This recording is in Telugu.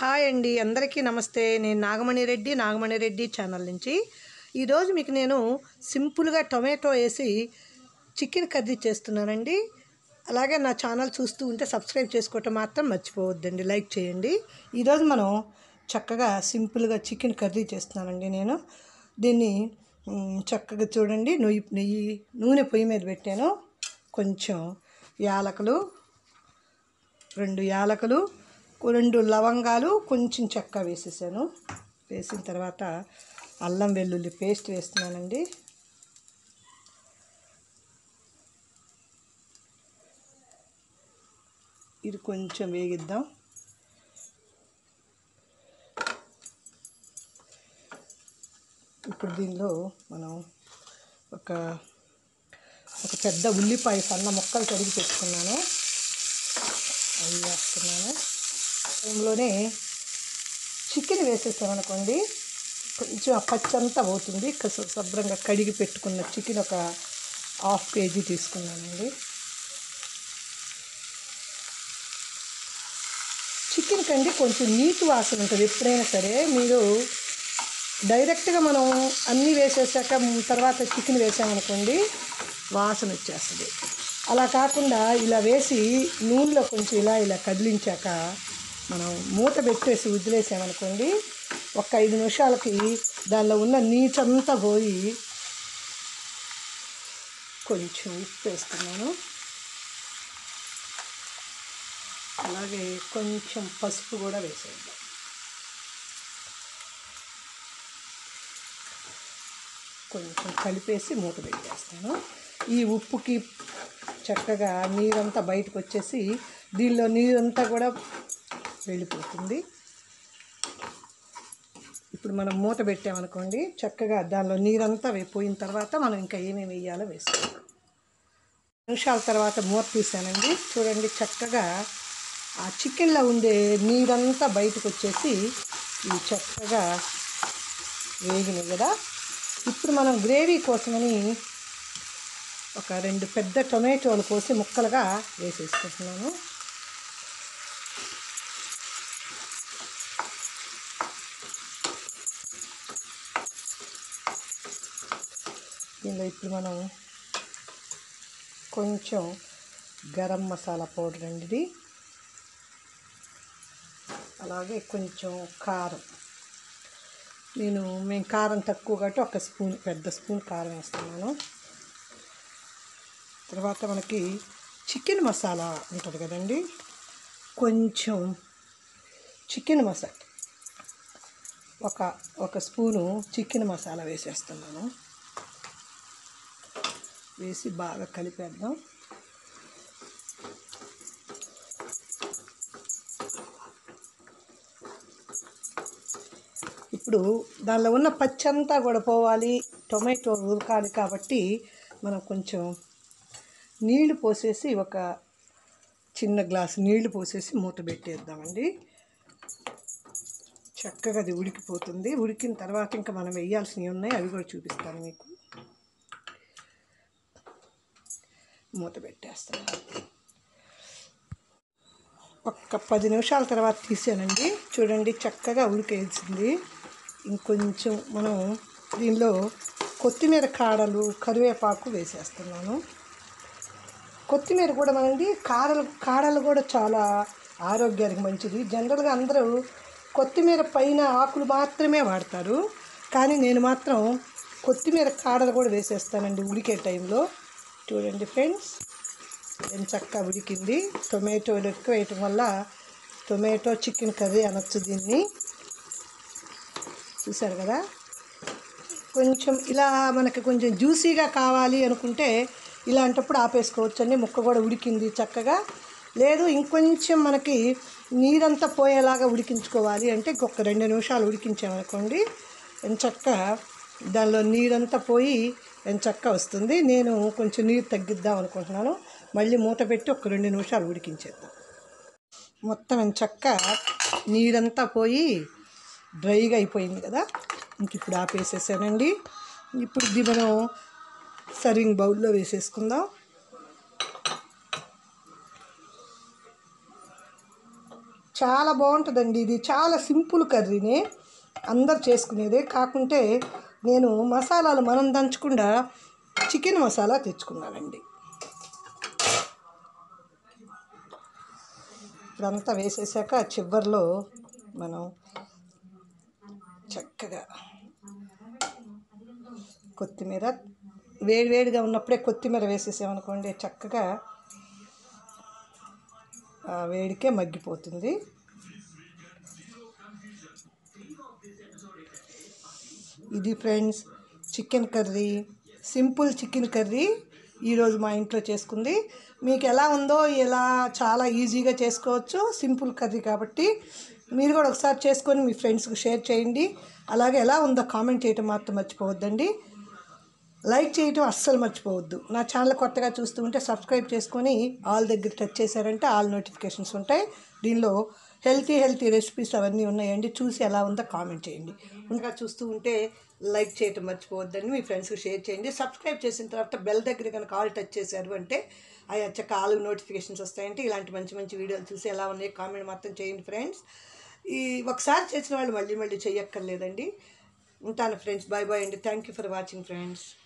హాయ్ అండి అందరికీ నమస్తే నేను నాగమణి రెడ్డి నాగమణి రెడ్డి ఛానల్ నుంచి ఈరోజు మీకు నేను సింపుల్గా టొమాటో వేసి చికెన్ కర్రీ చేస్తున్నానండి అలాగే నా ఛానల్ చూస్తూ ఉంటే సబ్స్క్రైబ్ చేసుకోవటం మాత్రం మర్చిపోవద్దండి లైక్ చేయండి ఈరోజు మనం చక్కగా సింపుల్గా చికెన్ కర్రీ చేస్తున్నానండి నేను దీన్ని మ్, చక్కగా చూడండి నెయ్యి నెయ్యి నూనె పొయ్యి మీద పెట్టాను కొంచెం యాలకులు రెండు యాలకులు రెండు లవంగాలు కొంచెం చెక్క వేసేసాను వేసిన తర్వాత అల్లం వెల్లుల్లి పేస్ట్ వేస్తున్నానండి ఇది కొంచెం వేగిద్దాం ఇప్పుడు దీనిలో మనం ఒక ఒక పెద్ద ఉల్లిపాయ సన్న ముక్కలు తరిగి పెట్టుకున్నాను అవి వేస్తున్నాను టైంలోనే చికెన్ వేసేసామనుకోండి కొంచెం ఆ పచ్చి అంతా పోతుంది కస- శుభ్రంగా కడిగి పెట్టుకున్న చికెన్ ఒక హాఫ్ కేజీ తీసుకున్నానండి చికెన్ కండి కొంచెం నీటి వాసన ఉంటుంది ఎప్పుడైనా సరే మీరు డైరెక్ట్గా మనం అన్నీ వేసేసాక తర్వాత చికెన్ వేసామనుకోండి వాసన వచ్చేస్తుంది అలా కాకుండా ఇలా వేసి నూనెలో కొంచెం ఇలా ఇలా కదిలించాక మనం మూత పెట్టేసి వదిలేసామనుకోండి ఒక ఐదు నిమిషాలకి దానిలో ఉన్న నీచంతా పోయి కొంచెం ఉప్పు వేస్తున్నాను అలాగే కొంచెం పసుపు కూడా వేసేద్దాం కొంచెం కలిపేసి మూత పెట్టేస్తాను ఈ ఉప్పుకి చక్కగా నీరంతా బయటకు వచ్చేసి దీనిలో నీరంతా కూడా వెళ్ళిపోతుంది ఇప్పుడు మనం మూత పెట్టామనుకోండి చక్కగా దానిలో నీరంతా వే- పోయిన తర్వాత మనం ఇంకా ఏమేమి వేయాలో వేసుకోవాలి నిమిషాల తర్వాత మూత తీసానండి చూడండి చక్కగా ఆ చికెన్లో ఉండే నీరంతా బయటకు వచ్చేసి ఇవి చక్కగా వేగినాయి కదా ఇప్పుడు మనం గ్రేవీ కోసమని ఒక రెండు పెద్ద టొమాటోలు కోసి ముక్కలుగా వేసేసుకుంటున్నాను దీనిలో ఇప్పుడు మనం కొంచెం గరం మసాలా పౌడర్ అండి ఇది అలాగే కొంచెం కారం నేను మేము కారం తక్కువ కాబట్టి ఒక స్పూన్ పెద్ద స్పూన్ కారం వేస్తున్నాను తర్వాత మనకి చికెన్ మసాలా ఉంటుంది కదండి కొంచెం చికెన్ మసాలా ఒక ఒక స్పూను చికెన్ మసాలా వేసేస్తున్నాను వేసి బాగా కలిపేద్దాం ఇప్పుడు దానిలో ఉన్న పచ్చి అంతా కూడా పోవాలి టొమాటో ఉడకాలి కాబట్టి మనం కొంచెం నీళ్లు పోసేసి ఒక చిన్న గ్లాసు నీళ్లు పోసేసి మూత పెట్టేద్దామండి చక్కగా అది ఉడికిపోతుంది ఉడికిన తర్వాత ఇంకా మనం వేయాల్సినవి ఉన్నాయి అవి కూడా చూపిస్తాను మీకు మూత పెట్టేస్తాను ఒక్క పది నిమిషాల తర్వాత తీసానండి చూడండి చక్కగా ఉడికేసింది ఇంకొంచెం మనం దీనిలో కొత్తిమీర కాడలు కరివేపాకు వేసేస్తున్నాను కొత్తిమీర కూడా మనండి కాడలు కాడలు కూడా చాలా ఆరోగ్యానికి మంచిది జనరల్గా అందరూ కొత్తిమీర పైన ఆకులు మాత్రమే వాడతారు కానీ నేను మాత్రం కొత్తిమీర కాడలు కూడా వేసేస్తానండి ఉడికే టైంలో చూడండి ఫ్రెండ్స్ ఎంత చక్కగా ఉడికింది టొమాటోలు ఎక్కువ వేయటం వల్ల టొమాటో చికెన్ కర్రీ అనొచ్చు దీన్ని చూసారు కదా కొంచెం ఇలా మనకి కొంచెం జ్యూసీగా కావాలి అనుకుంటే ఇలాంటప్పుడు ఆపేసుకోవచ్చండి ముక్క కూడా ఉడికింది చక్కగా లేదు ఇంకొంచెం మనకి నీరంతా పోయేలాగా ఉడికించుకోవాలి అంటే ఇంకొక రెండు నిమిషాలు ఉడికించామనుకోండి ఎంచక్క దానిలో నీరంతా పోయి ఎంచక్క వస్తుంది నేను కొంచెం నీరు తగ్గిద్దాం అనుకుంటున్నాను మళ్ళీ మూత పెట్టి ఒక రెండు నిమిషాలు ఉడికించేద్దాం మొత్తం ఎంచక్క నీరంతా పోయి డ్రైగా అయిపోయింది కదా ఇంక ఇప్పుడు ఆపేసేసానండి ఇప్పుడు ఇది మనం సర్వింగ్ బౌల్లో వేసేసుకుందాం చాలా బాగుంటుందండి ఇది చాలా సింపుల్ కర్రీనే అందరు చేసుకునేదే కాకుంటే నేను మసాలాలు మనం దంచకుండా చికెన్ మసాలా తెచ్చుకున్నానండి ఇదంతా వేసేసాక చివరిలో మనం చక్కగా కొత్తిమీర వేడివేడిగా ఉన్నప్పుడే కొత్తిమీర వేసేసామనుకోండి చక్కగా ఆ వేడికే మగ్గిపోతుంది ఇది friends chicken curry simple chicken curry ఈరోజు మా ఇంట్లో చేసుకుంది మీకు ఎలా ఉందో ఇలా చాలా ఈజీగా చేసుకోవచ్చు సింపుల్ కర్రీ కాబట్టి మీరు కూడా ఒకసారి చేసుకొని మీ ఫ్రెండ్స్కి షేర్ చేయండి అలాగే ఎలా ఉందో కామెంట్ చేయటం మాత్రం మర్చిపోవద్దండి లైక్ చేయటం అస్సలు మర్చిపోవద్దు నా ఛానల్ కొత్తగా చూస్తూ ఉంటే సబ్స్క్రైబ్ చేసుకొని ఆల్ దగ్గర టచ్ చేశారంటే ఆల్ నోటిఫికేషన్స్ ఉంటాయి దీనిలో హెల్తీ హెల్తీ రెసిపీస్ అవన్నీ ఉన్నాయండి చూసి ఎలా ఉందో కామెంట్ చేయండి ఇంకా చూస్తూ ఉంటే లైక్ చేయటం మర్చిపోవద్దండి మీ ఫ్రెండ్స్కి షేర్ చేయండి సబ్స్క్రైబ్ చేసిన తర్వాత బెల్ దగ్గర కనుక ఆల్ టచ్ చేశారు అంటే అవి వచ్చాక ఆల్ నోటిఫికేషన్స్ వస్తాయంటే ఇలాంటి మంచి మంచి వీడియోలు చూసి ఎలా ఉన్నాయి కామెంట్ మాత్రం చేయండి ఫ్రెండ్స్ ఈ ఒకసారి చేసిన వాళ్ళు మళ్ళీ మళ్ళీ చేయక్కర్లేదండి ఉంటాను ఫ్రెండ్స్ బాయ్ బాయ్ అండి thank you for watching friends